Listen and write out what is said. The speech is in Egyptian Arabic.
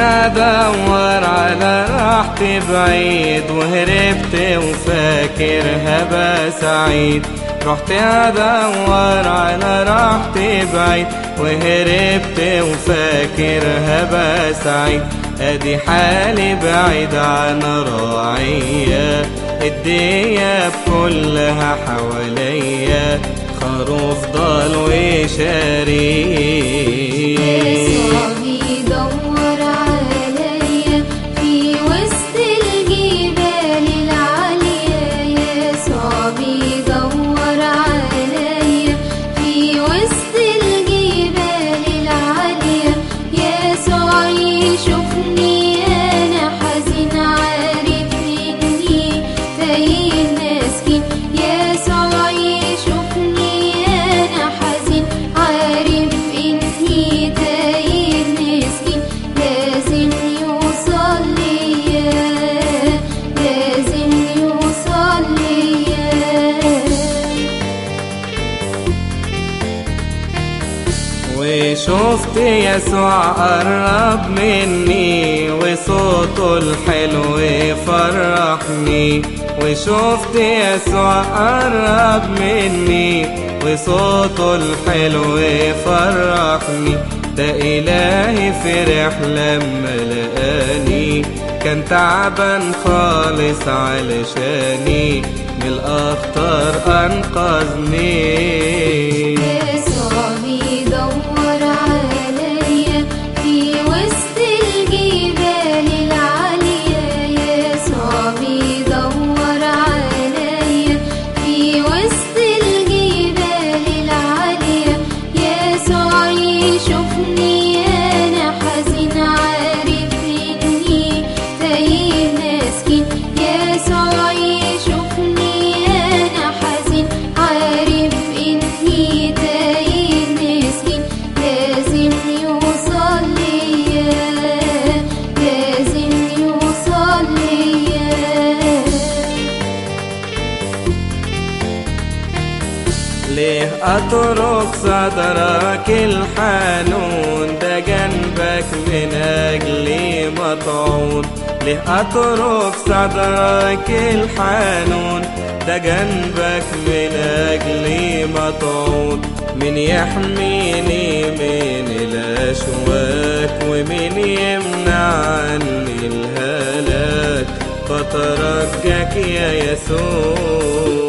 ادور على راحتي بعيد وهربت وفاكرها بسعيد رحت ادور على راحتي بعيد وهربت وفاكرها بسعيد ادي حالي بعيد عن راعية الدياب كلها حواليا خروف ضال وشريك يسوع بيدور عليا في وسط الجبال العالية يسوع بيدور عليا في وسط الجبال العالية يسوع يشوفني أنا حزين عارف إني تايه مسكين يسوع يشوفني أنا حزين عارف إني تايه مسكين لازم يوصل ليا لازم يوصل ليا وشفت يسوع قرب مني وصوته الحلو فرحني وشفت يسوع قرب مني وصوته الحلو فرحني ده إلهي فرح لما لقاني كان تعبان خالص علشاني من الأخطار أنقذني يسوع بيدور عليا في وسط الجبال العالية يسوع بيدور عليا في وسط الجبال العالية يسوع يشوفني أنا حزين عارف إني تايه مسكين يسوع يشوفني أنا حزين عارف إني تايه مسكين لازم يوصل ليا لازم يوصل ليا ليه أترك صدرك الحنون ده جنبك من أجلي مطعون ليه أترك صدرك الحنون ده جنبك من أجلي مطعون من يحميني من الأشواك ومن يمنع عني الهلاك فترجك يا يسوع